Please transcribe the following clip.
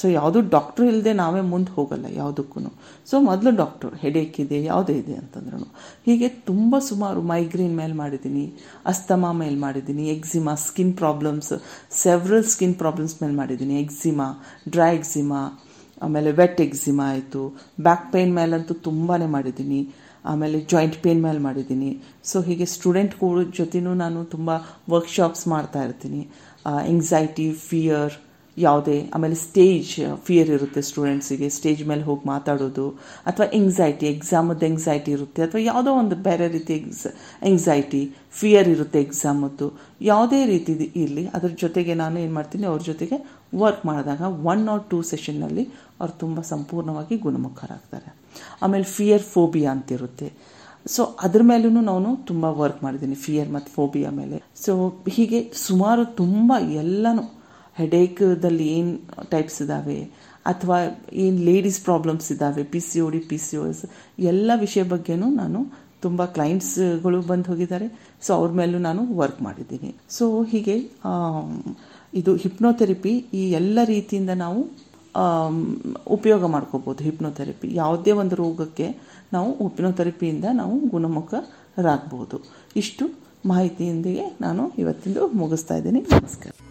so ಯಾವುದು doctor ಇಲ್ಲದೆ ನಾವೇ ಮುಂದೆ ಹೋಗಲ್ಲ ಯಾವುದಕ್ಕೂ ಸೊ ಮೊದಲು ಡಾಕ್ಟ್ರು ಹೆಡೇಕ್ ಇದೆ ಯಾವುದೇ ಇದೆ ಅಂತಂದ್ರೂ ಹೀಗೆ ತುಂಬ ಸುಮಾರು ಮೈಗ್ರೇನ್ ಮೇಲೆ ಮಾಡಿದ್ದೀನಿ ಅಸ್ತಮಾ ಮೇಲೆ ಮಾಡಿದ್ದೀನಿ eczema skin problems several skin problems ಮೇಲೆ ಮಾಡಿದ್ದೀನಿ ಎಕ್ಸಿಮಾ ಡ್ರೈ ಎಕ್ಸಿಮಾ ಆಮೇಲೆ ವೆಟ್ ಎಕ್ಸಿಮಾ ಆಯಿತು ಬ್ಯಾಕ್ ಪೇಯ್ನ್ ಮೇಲಂತೂ ತುಂಬಾ ಮಾಡಿದ್ದೀನಿ ಆಮೇಲೆ ಜಾಯಿಂಟ್ ಪೇನ್ ಮೇಲೆ ಮಾಡಿದ್ದೀನಿ ಸೊ ಹೀಗೆ ಸ್ಟೂಡೆಂಟ್ಗಳ ಜೊತೆನೂ ನಾನು ತುಂಬ ವರ್ಕ್ಶಾಪ್ಸ್ ಮಾಡ್ತಾ ಇರ್ತೀನಿ ಎಂಗ್ಸೈಟಿ ಫಿಯರ್ ಯಾವುದೇ ಆಮೇಲೆ ಸ್ಟೇಜ್ ಫಿಯರ್ ಇರುತ್ತೆ ಸ್ಟೂಡೆಂಟ್ಸಿಗೆ ಸ್ಟೇಜ್ ಮೇಲೆ ಹೋಗಿ ಮಾತಾಡೋದು ಅಥವಾ ಎಂಗ್ಸೈಟಿ ಎಕ್ಸಾಮದ್ದು ಎಂಗ್ಸೈಟಿ ಇರುತ್ತೆ ಅಥವಾ ಯಾವುದೋ ಒಂದು ಬೇರೆ ರೀತಿ ಎಕ್ಸ್ ಎಂಗ್ಸೈಟಿ ಫಿಯರ್ ಇರುತ್ತೆ ಎಕ್ಸಾಮದ್ದು ಯಾವುದೇ ರೀತಿ ಇರಲಿ ಅದ್ರ ಜೊತೆಗೆ ನಾನು ಏನು ಮಾಡ್ತೀನಿ ಅವ್ರ ಜೊತೆಗೆ ವರ್ಕ್ ಮಾಡಿದಾಗ ಒನ್ ಆರ್ ಟೂ ಸೆಷನ್ನಲ್ಲಿ ಅವ್ರು ತುಂಬ ಸಂಪೂರ್ಣವಾಗಿ ಗುಣಮುಖರಾಗ್ತಾರೆ ಆಮೇಲೆ ಫಿಯರ್ ಫೋಬಿಯಾ ಅಂತಿರುತ್ತೆ ಸೊ ಅದ್ರ ಮೇಲೂ ನಾನು ತುಂಬ ವರ್ಕ್ ಮಾಡಿದ್ದೀನಿ ಫಿಯರ್ ಮತ್ತು ಫೋಬಿಯಾ ಮೇಲೆ ಸೊ ಹೀಗೆ ಸುಮಾರು ತುಂಬ ಎಲ್ಲನೂ ಹೆಡೇಕ್ದಲ್ಲಿ ಏನು ಟೈಪ್ಸ್ ಇದ್ದಾವೆ ಅಥವಾ ಏನು ಲೇಡೀಸ್ ಪ್ರಾಬ್ಲಮ್ಸ್ ಇದ್ದಾವೆ P C O D P C O S ಎಲ್ಲ ವಿಷಯ ಬಗ್ಗೆನೂ ನಾನು ತುಂಬ ಕ್ಲೈಂಟ್ಸ್ಗಳು ಬಂದು ಹೋಗಿದ್ದಾರೆ ಸೊ ಅವ್ರ ಮೇಲೂ ನಾನು ವರ್ಕ್ ಮಾಡಿದ್ದೀನಿ ಸೊ ಹೀಗೆ ಇದು ಹಿಪ್ನೋಥೆರಪಿ ಈ ಎಲ್ಲ ರೀತಿಯಿಂದ ನಾವು ಉಪಯೋಗ ಮಾಡ್ಕೋಬೋದು ಹಿಪ್ನೋಥೆರಪಿ ಯಾವುದೇ ಒಂದು ರೋಗಕ್ಕೆ ನಾವು ಹಿಪ್ನೋಥೆರಪಿಯಿಂದ ನಾವು ಗುಣಮುಖರಾಗ್ಬೋದು ಇಷ್ಟು ಮಾಹಿತಿಯೊಂದಿಗೆ ನಾನು ಇವತ್ತಿಂದು ಮುಗಿಸ್ತಾ ಇದ್ದೀನಿ ನಮಸ್ಕಾರ